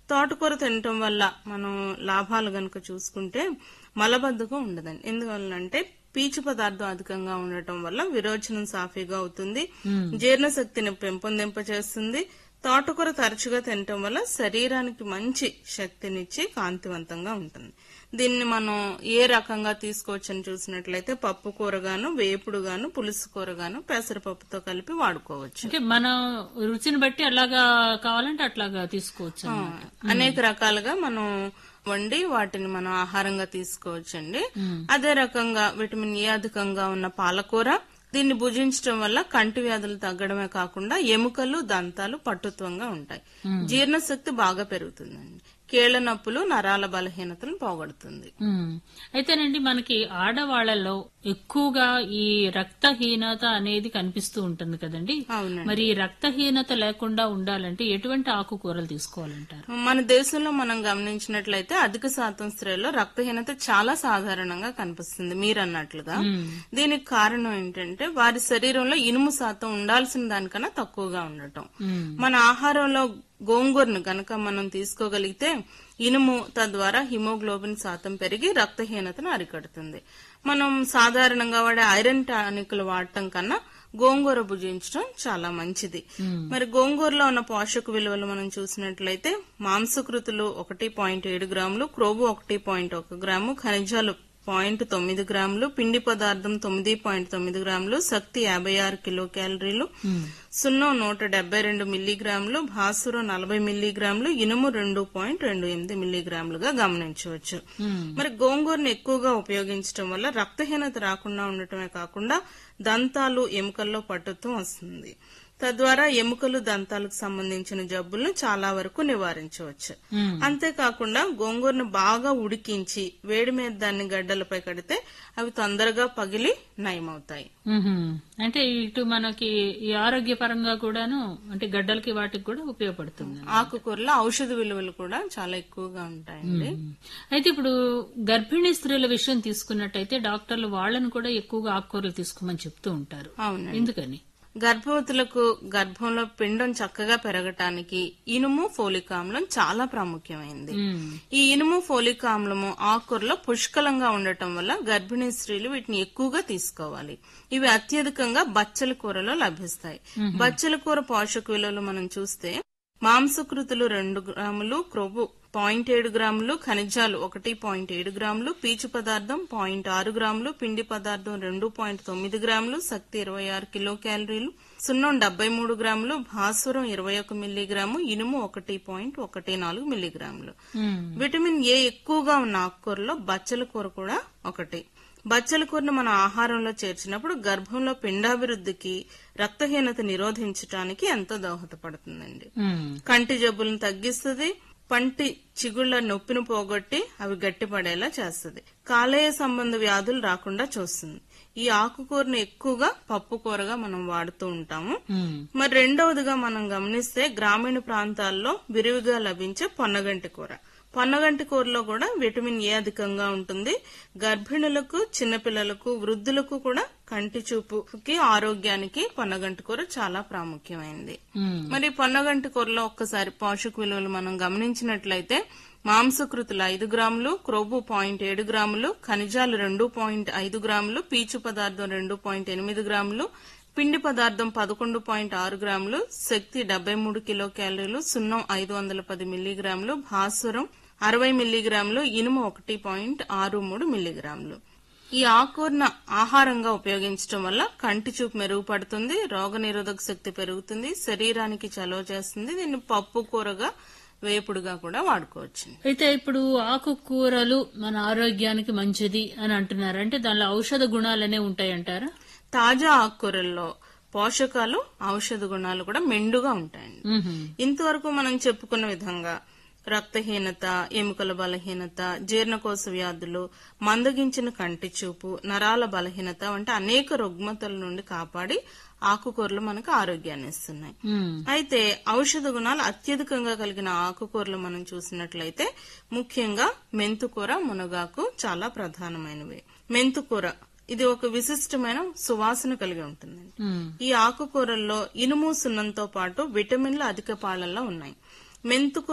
తోటకూర తినటం వల్ల మనం లాభాలు గనుక చూసుకుంటే మలబద్ధకం ఉండదండి ఎందువల్లంటే పీచు పదార్థం అధికంగా ఉండటం వల్ల విరోచనం సాఫీగా అవుతుంది జీర్ణశక్తిని పెంపొందింపచేస్తుంది తోటకూర తరచుగా తినటం వల్ల శరీరానికి మంచి శక్తినిచ్చి కాంతివంతంగా ఉంటుంది దీన్ని మనం ఏ రకంగా తీసుకోవచ్చని చూసినట్లయితే పప్పు కూరగాను వేపుడుగాను పులుసు కూరగాను పెసరపప్పుతో కలిపి వాడుకోవచ్చు అంటే మన రుచిని బట్టి అలాగా కావాలంటే అట్లాగా తీసుకోవచ్చు అన్నమాట. అనేక రకాలుగా మనం వండి వాటిని మనం ఆహారంగా తీసుకోవచ్చండి అదే రకంగా విటమిన్ ఏ అధికంగా ఉన్న పాలకూర దీన్ని భుజించడం వల్ల కంటి వ్యాధులు తగ్గడమే కాకుండా ఎముకలు దంతాలు పట్టుత్వంగా ఉంటాయి జీర్ణశక్తి బాగా పెరుగుతుందండి కీళ్ల నొప్పులు నరాల బలహీనతను పోగొడుతుంది ఉమ్. అయితేనండి మనకి ఆడవాళ్లలో ఎక్కువగా ఈ రక్తహీనత అనేది కనిపిస్తూ ఉంటుంది కదండి అవునండి మరి ఈ రక్తహీనత లేకుండా ఉండాలంటే ఎటువంటి ఆకుకూరలు తీసుకోవాలంటారు మన దేశంలో మనం గమనించినట్లయితే అధిక శాతం స్త్రీల్లో రక్తహీనత చాలా సాధారణంగా కనిపిస్తుంది మీరు అన్నట్లుగా దీనికి కారణం ఏంటంటే వారి శరీరంలో ఇనుము శాతం ఉండాల్సిన దానికన్నా తక్కువగా ఉండటం ఉమ్. మన ఆహారంలో గోంగూరను గనక మనం తీసుకోగలిగితే ఇనుము తద్వారా హిమోగ్లోబిన్ శాతం పెరిగి రక్తహీనతను అరికడుతుంది మనం సాధారణంగా వాడే ఐరన్ టానిక్లు వాడటం కన్నా గోంగూర భుజించడం చాలా మంచిది మరి గోంగూరలో ఉన్న పోషక విలువలు మనం చూసినట్లయితే మాంసకృతులు ఒకటి పాయింట్ ఏడు గ్రాములు క్రోబు ఒకటి పాయింట్ ఒక గ్రాము ఖనిజాలు పాయింట్ తొమ్మిది గ్రాములు పిండి పదార్థం తొమ్మిది పాయింట్ తొమ్మిది గ్రాములు శక్తి యాభై ఆరు కిలో క్యాలరీలు సున్నం నూట డెబ్బై రెండు మిల్లీగ్రాములు భాసురం నలభై మిల్లీగ్రాములు ఇనుము రెండు పాయింట్ రెండు ఎనిమిది మిల్లీగ్రాములుగా గమనించవచ్చు మరి గోంగూరను ఎక్కువగా ఉపయోగించడం వల్ల రక్తహీనత రాకుండా ఉండటమే కాకుండా దంతాలు ఎముకల్లో పట్టుత్వం వస్తుంది తద్వారా ఎముకలు దంతాలకు సంబంధించిన జబ్బులను చాలా వరకు నివారించవచ్చు అంతేకాకుండా గోంగూరను బాగా ఉడికించి వేడి మీద దాన్ని గడ్డలపై కడితే అవి తొందరగా పగిలి నయమవుతాయి ఉహుం. అంటే ఇటు మనకి ఈ ఆరోగ్యపరంగా కూడాను అంటే గడ్డలకి వాటికి కూడా ఉపయోగపడుతుంది ఆకుకూరలో ఔషధ విలువలు కూడా చాలా ఎక్కువగా ఉంటాయండి అయితే ఇప్పుడు గర్భిణీ స్త్రీల విషయం తీసుకున్నట్టయితే డాక్టర్లు వాళ్ళని కూడా ఎక్కువగా ఆకుకూరలు తీసుకోమని చెప్తూ ఉంటారు అవునండి ఎందుకని గర్భవతులకు గర్భంలో పిండం చక్కగా పెరగటానికి ఇనుము ఫోలిక్ ఆమ్లం చాలా ప్రాముఖ్యమైంది ఉమ్. ఈ ఇనుము ఫోలిక్ ఆమ్లము ఆకుకూరలో పుష్కలంగా ఉండటం వల్ల గర్భిణీ స్త్రీలు వీటిని ఎక్కువగా తీసుకోవాలి ఇవి అత్యధికంగా బచ్చల కూరలో లభిస్తాయి బచ్చల కూర పోషక విలువలు మనం చూస్తే మాంసకృతులు రెండు గ్రాములు క్రొవ్వు పాయింట్ ఏడు గ్రాములు ఖనిజాలు ఒకటి పాయింట్ ఏడు గ్రాములు పీచు పదార్థం పాయింట్ ఆరు గ్రాములు పిండి పదార్థం రెండు పాయింట్ తొమ్మిది గ్రాములు శక్తి ఇరవై ఆరు కిలో క్యాలరీలు సున్నం డెబ్బై మూడు గ్రాములు భాస్వరం ఇరవై ఒక మిల్లీగ్రాము ఇనుము ఒకటి పాయింట్ ఒకటి నాలుగు మిల్లీగ్రాములు ఉమ్. విటమిన్ ఏ ఎక్కువగా ఉన్న ఆకుకూరలో బచ్చల కూర కూడా ఒకటి బచ్చల కూరను మన ఆహారంలో చేర్చినప్పుడు గర్భంలో పిండాభివృద్ధికి రక్తహీనత నిరోధించడానికి ఎంతో దోహదపడుతుందండి ఉమ్. కంటి జబ్బులను తగ్గిస్తుంది పంటి చిగుళ్ల నొప్పిని పోగొట్టి అవి గట్టిపడేలా చేస్తుంది కాలేయ సంబంధ వ్యాధులు రాకుండా చూస్తుంది ఈ ఆకుకూరను ఎక్కువగా పప్పు కూరగా మనం వాడుతూ ఉంటాము ఉమ్. మరి రెండవదిగా మనం గమనిస్తే గ్రామీణ ప్రాంతాల్లో విరివిగా లభించే పొన్నగంటి కూర పొన్నగంటి కూరలో కూడా విటమిన్ ఏ అధికంగా ఉంటుంది గర్భిణులకు చిన్నపిల్లలకు వృద్ధులకు కూడా కంటి చూపుకి ఆరోగ్యానికి పొన్నగంటి కూర చాలా ప్రాముఖ్యమైనది ఉమ్. మరి పొన్నగంటి కూరలో ఒక్కసారి పోషక విలువలు మనం గమనించినట్లయితే మాంసకృతులు ఐదు గ్రాములు క్రొవ్వు పాయింట్ ఏడు గ్రాములు ఖనిజాలు రెండు పాయింట్ ఐదు గ్రాములు పీచు పదార్థం రెండు పాయింట్ ఎనిమిది గ్రాములు పిండి పదార్థం పదకొండు పాయింట్ ఆరు గ్రాములు శక్తి డెబ్బై మూడు కిలో క్యాలరీలు సున్నం ఐదు వందల పది మిల్లీగ్రాములు భాస్వరం అరవై మిల్లీగ్రాములు ఇనుము ఒకటి పాయింట్ ఆరు మూడు మిల్లీగ్రాములు ఈ ఆకుకూరను ఆహారంగా ఉపయోగించడం వల్ల కంటి చూపు మెరుగుపడుతుంది రోగనిరోధక శక్తి పెరుగుతుంది శరీరానికి చలవ చేస్తుంది దీన్ని పప్పు కూరగా వేపుడుగా కూడా వాడుకోవచ్చు అయితే ఇప్పుడు ఆకుకూరలు మన ఆరోగ్యానికి మంచిది అని అంటున్నారు అంటే దానిలో ఔషధ గుణాలనే ఉంటాయంటారా తాజా ఆకుకూరల్లో పోషకాలు ఔషధ గుణాలు కూడా మెండుగా ఉంటాయండి ఉహుం. ఇంతవరకు మనం చెప్పుకున్న విధంగా రక్తహీనత ఎముకల బలహీనత జీర్ణకోశ వ్యాధులు మందగించిన కంటి చూపు నరాల బలహీనత వంటి అనేక రుగ్మతల నుండి కాపాడి ఆకుకూరలు మనకు ఆరోగ్యాన్ని ఇస్తున్నాయి ఉమ్. అయితే ఔషధ గుణాలు అత్యధికంగా కలిగిన ఆకుకూరలు మనం చూసినట్లయితే ముఖ్యంగా మెంతుకూర మునగాకు చాలా ప్రధానమైనవి మెంతుకూర ఇది ఒక విశిష్టమైన సువాసన కలిగి ఉంటుందండి ఉమ్. ఈ ఆకుకూరల్లో ఇనుము సున్నంతో పాటు విటమిన్లు అధిక పాలల్లో ఉన్నాయి మెంతుకూర